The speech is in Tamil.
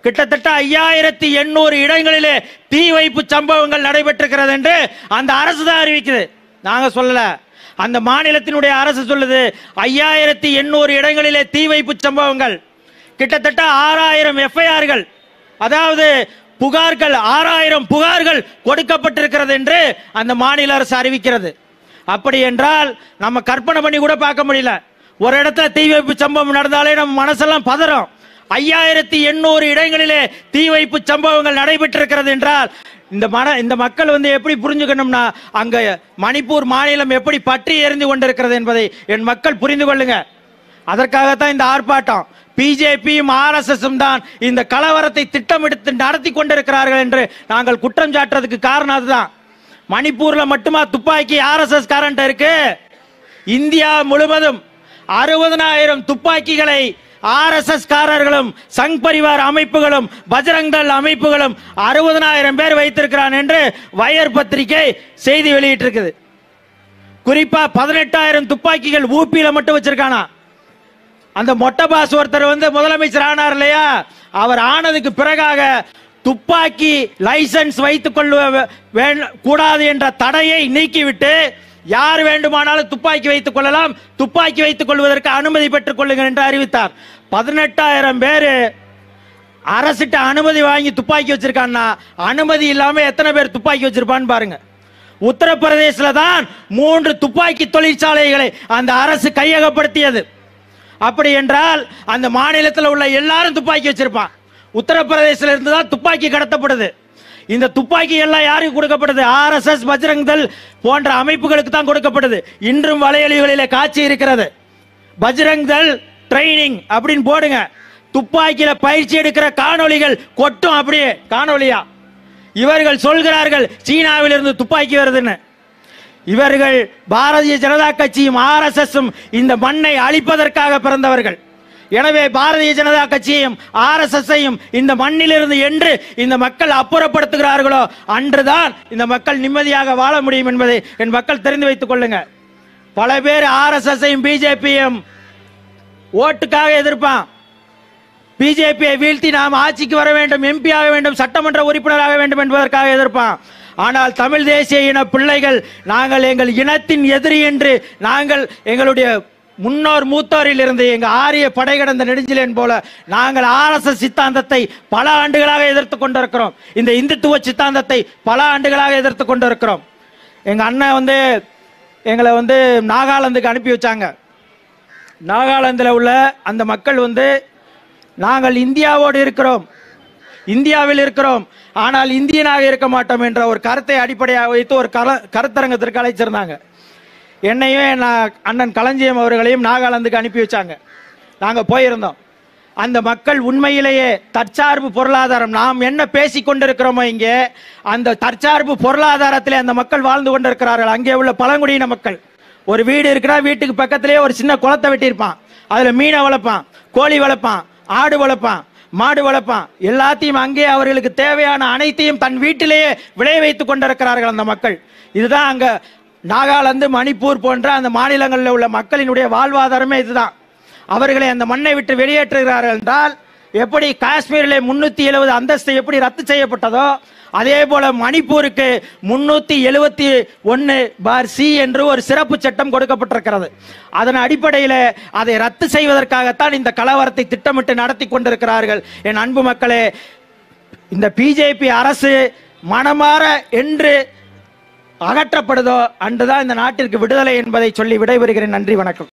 கிட்டத்தட்ட ஐயாயிரத்தி எண்ணூறு இடங்களிலே தீ வைப்பு சம்பவங்கள் நடைபெற்றிருக்கிறது என்று அந்த அரசு தான் அறிவிக்குது நாங்க சொல்லல அந்த மாநிலத்தினுடைய அரசு சொல்லுது ஐயாயிரத்தி எண்ணூறு இடங்களிலே தீ வைப்பு சம்பவங்கள் கிட்டத்தட்ட ஆறாயிரம் எஃப்ஐஆர்கள் அதாவது புகார்கள் ஆறாயிரம் புகார்கள் கொடுக்கப்பட்டிருக்கிறது என்று அந்த மாநில அரசு அறிவிக்கிறது அப்படி என்றால் நம்ம கற்பனை பண்ணி கூட பார்க்க முடியல ஒரு இடத்துல தீ வைப்பு சம்பவம் நடந்தாலே நம்ம மனசெல்லாம் பதறும் ஐயாயிரத்தி எண்ணூறு இடங்களிலே தீ வைப்பு சம்பவங்கள் நடைபெற்றிருக்கிறது என்றால் இந்த மன இந்த மக்கள் வந்து எப்படி புரிஞ்சுக்கணும்னா அங்க மணிப்பூர் மாநிலம் எப்படி பற்றி எரிந்து கொண்டிருக்கிறது என்பதை என் மக்கள் புரிந்து கொள்ளுங்க அதற்காகத்தான் இந்த ஆர்ப்பாட்டம் பிஜேபியும் ஆர்எஸ்எஸும் தான் இந்த கலவரத்தை திட்டமிட்டு நடத்தி கொண்டிருக்கிறார்கள் என்று நாங்கள் குற்றம் சாட்டுறதுக்கு காரணம் அதுதான் மணிப்பூர்ல மட்டுமா துப்பாக்கி ஆர்எஸ்எஸ் காரன்ட்ட இருக்கு இந்தியா முழுவதும் அறுபதனாயிரம் துப்பாக்கிகளை ஆர்எஸ்எஸ் காரர்களும் சங் பரிவார் அமைப்புகளும் பஜ்ரங் தள் அமைப்புகளும் அறுபதனாயிரம் பேர் வைத்திருக்கிறான் என்று வயர் பத்திரிகை செய்தி வெளியிட்டிருக்குது குறிப்பா பதினெட்டாயிரம் துப்பாக்கிகள் ஊப்பியில மட்டும் வச்சிருக்கானா அந்த மொட்டை பாஸ் ஒருத்தர் வந்து முதலமைச்சர் ஆனார் இல்லையா அவர் ஆனதுக்கு பிறகாக துப்பாக்கி லைசன்ஸ் வைத்துக் கொள்ள வேண்- கூடாது என்ற தடையை நீக்கிவிட்டு யார் வேண்டுமானாலும் துப்பாக்கி வைத்துக் கொள்ளலாம் துப்பாக்கி வைத்துக் கொள்வதற்கு அனுமதி பெற்றுக் கொள்ளுங்கள் என்று அறிவித்தார் பதினெட்டாயிரம் பேரு அரசிட்ட அனுமதி வாங்கி துப்பாக்கி வச்சிருக்கான்னா அனுமதி இல்லாம எத்தனை பேர் துப்பாக்கி வச்சிருப்பான்னு பாருங்க உத்தரப்பிரதேசில தான் மூன்று துப்பாக்கி தொழிற்சாலைகளை அந்த அரசு கையகப்படுத்தியது அப்படி என்றால் அந்த மாநிலத்தில் உள்ள எல்லாரும் துப்பாக்கி வச்சிருப்பான் உத்தரப்பிரதேசல இருந்து தான் துப்பாக்கி கடத்தப்படுது இந்த துப்பாக்கி எல்லாம் யாருக்கு கொடுக்கப்படுது ஆர்எஸ்எஸ் பஜ்ரங் தள் போன்ற அமைப்புகளுக்கு தான் கொடுக்கப்படுது இன்றும் வலையொலிகளிலே காட்சி இருக்கிறது பஜ்ரங் தள் ட்ரைனிங் அப்படின்னு போடுங்க துப்பாக்கியில பயிற்சி எடுக்கிற காணொளிகள் கொட்டும் அப்படியே காணொளியா இவர்கள் சொல்கிறார்கள் சீனாவிலிருந்து துப்பாக்கி வருதுன்னு இவர்கள் பாரதிய ஜனதா கட்சியும் ஆர்எஸ்எஸும் இந்த மண்ணை அழிப்பதற்காக பிறந்தவர்கள் எனவே பாரதிய ஜனதா கட்சியையும் ஆர்எஸ்எஸ்ஸையும் இந்த மண்ணிலிருந்து என்று இந்த மக்கள் அப்புறப்படுத்துகிறார்களோ அன்றுதான் இந்த மக்கள் நிம்மதியாக வாழ முடியும் என்பதை என் மக்கள் தெரிந்து வைத்துக் கொள்ளுங்க பல பேர் ஆர்எஸ்எஸ்ஸையும் பிஜேபியும் ஓட்டுக்காக எதிர்ப்பான் பிஜேபியை வீழ்த்தி நாம் ஆட்சிக்கு வர வேண்டும் எம்பி ஆக வேண்டும் சட்டமன்ற உறுப்பினராக வேண்டும் என்பதற்காக எதிர்ப்பான் ஆனால் தமிழ் தேசிய இன பிள்ளைகள் நாங்கள் எங்கள் இனத்தின் எதிரி என்று நாங்கள் எங்களுடைய முன்னோர் மூத்தோரில் இருந்து எங்க ஆரிய படை கடந்த நெடுஞ்சிலேன் போல நாங்கள் ஆர்எஸ்எஸ் சித்தாந்தத்தை பல ஆண்டுகளாக எதிர்த்து கொண்டிருக்கிறோம் இந்த இந்துத்துவ சித்தாந்தத்தை பல ஆண்டுகளாக எதிர்த்து கொண்டிருக்கிறோம் எங்க அண்ணன் வந்து எங்களை வந்து நாகாலாந்துக்கு அனுப்பி வச்சாங்க நாகாலாந்தில் உள்ள அந்த மக்கள் வந்து நாங்கள் இந்தியாவோடு இருக்கிறோம் இந்தியாவில் இருக்கிறோம் ஆனால் இந்தியனாக இருக்க மாட்டோம் என்ற ஒரு கருத்தை அடிப்படையாக வைத்து ஒரு கல கருத்தரங்கத்திற்கு அழைச்சிருந்தாங்க என்னையும் நான் அண்ணன் களஞ்சியம் அவர்களையும் நாகாலாந்துக்கு அனுப்பி வச்சாங்க நாங்கள் போயிருந்தோம் அந்த மக்கள் உண்மையிலேயே தற்சார்பு பொருளாதாரம் நாம் என்ன பேசி கொண்டிருக்கிறோமோ இங்கே அந்த தற்சார்பு பொருளாதாரத்திலே அந்த மக்கள் வாழ்ந்து கொண்டிருக்கிறார்கள் அங்கே உள்ள பழங்குடியின மக்கள் ஒரு வீடு இருக்குன்னா வீட்டுக்கு பக்கத்திலேயே ஒரு சின்ன குளத்தை வெட்டியிருப்பான் அதுல மீனை வளர்ப்பான் கோழி வளர்ப்பான் ஆடு வளர்ப்பான் மாடு வளர்ப்பான் எல்லாத்தையும் அங்கே அவர்களுக்கு தேவையான அனைத்தையும் தன் வீட்டிலேயே விளைய வைத்துக் கொண்டிருக்கிறார்கள் அந்த மக்கள் இதுதான் அங்க நாகாலாந்து மணிப்பூர் போன்ற அந்த மாநிலங்களில் உள்ள மக்களினுடைய வாழ்வாதாரமே இதுதான் அவர்களை அந்த மண்ணை விட்டு வெளியேற்றுகிறார்கள் என்றால் எப்படி காஷ்மீரிலே முன்னூத்தி எழுபது அந்தஸ்து எப்படி ரத்து செய்யப்பட்டதோ அதே போல மணிப்பூருக்கு முன்னூத்தி எழுபத்தி ஒன்னு பார் சி என்று ஒரு சிறப்பு சட்டம் கொடுக்கப்பட்டிருக்கிறது அதன் அடிப்படையில் அதை ரத்து செய்வதற்காகத்தான் இந்த கலவரத்தை திட்டமிட்டு நடத்தி கொண்டிருக்கிறார்கள் என் அன்பு மக்களே இந்த பிஜேபி அரசு மனமாற என்று அகற்றப்படுதோ அன்றுதான் இந்த நாட்டிற்கு விடுதலை என்பதை சொல்லி விடைபெறுகிறேன் நன்றி வணக்கம்